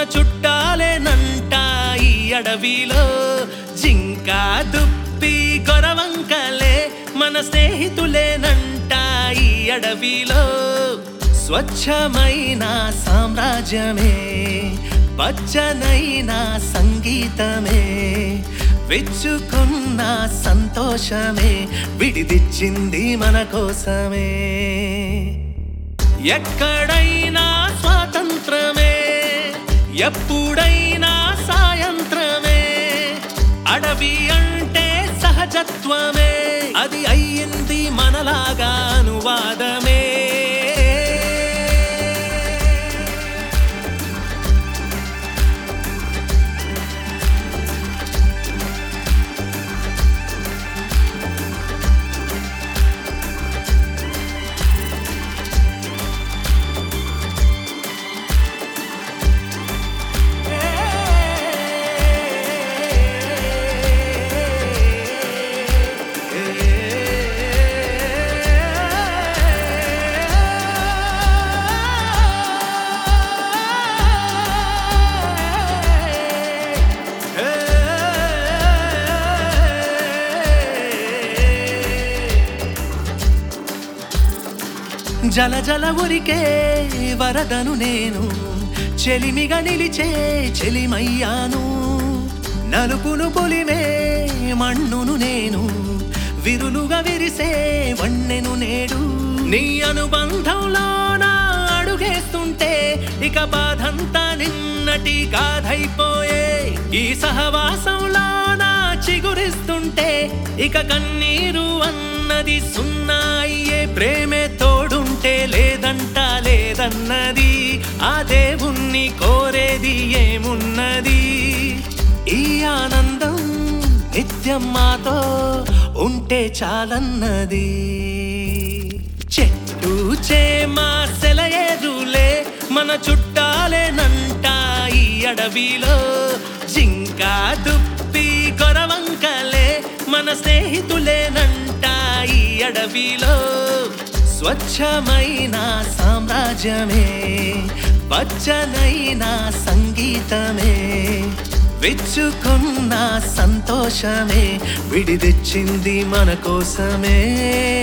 చుట్టాలేనంట ఈ అడవిలో జింక దుప్పి కొరవంకలే మన స్నేహితులేనంట ఈ అడవిలో స్వచ్ఛమైన సామ్రాజ్యమే పచ్చనైన సంగీతమే విచ్చుకున్న సంతోషమే విడిదిచ్చింది మన కోసమే ఎక్కడైనా స్వాతంత్రమే ఎప్పుడైనా సాయంత్రమే అడవి అంటే సహజత్వమే అది అయ్యింది మనలాగా అనువాదమే జల జల ఉరికే వరదను నేను చెలిమిగా నిలిచే చెలిమయ్యాను నలుపును పొలిమే మన్నును నేను విరులుగా విరిసే వన్నెను నేడు నీ అనుబంధంలో నా అడుగేస్తుంటే ఇక బాధంతా నిన్నటి గాథైపోయే ఈ సహవాసంలో నా చిగురిస్తుంటే ఇక కన్నీరు అన్నది సున్నా అయ్యే ప్రేమే తోడుంటే లేదంట లేదన్నది ఆ దేవుణ్ణి కోరేది ఏమున్నది ఈ ఆనందం నిత్యం మాతో ఉంటే చాలన్నది చెట్టు చేమా సెలయేరులే మన చుట్టాలేనంట ఈ అడవిలో జింక దుప్పి కొరవంకలే మన స్నేహితులేనంట ఈ అడవిలో స్వచ్ఛమైన సామ్రాజ్యమే పచ్చనైన సంగీతమే విచ్చుకున్న సంతోషమే విడిదిచ్చింది మన కోసమే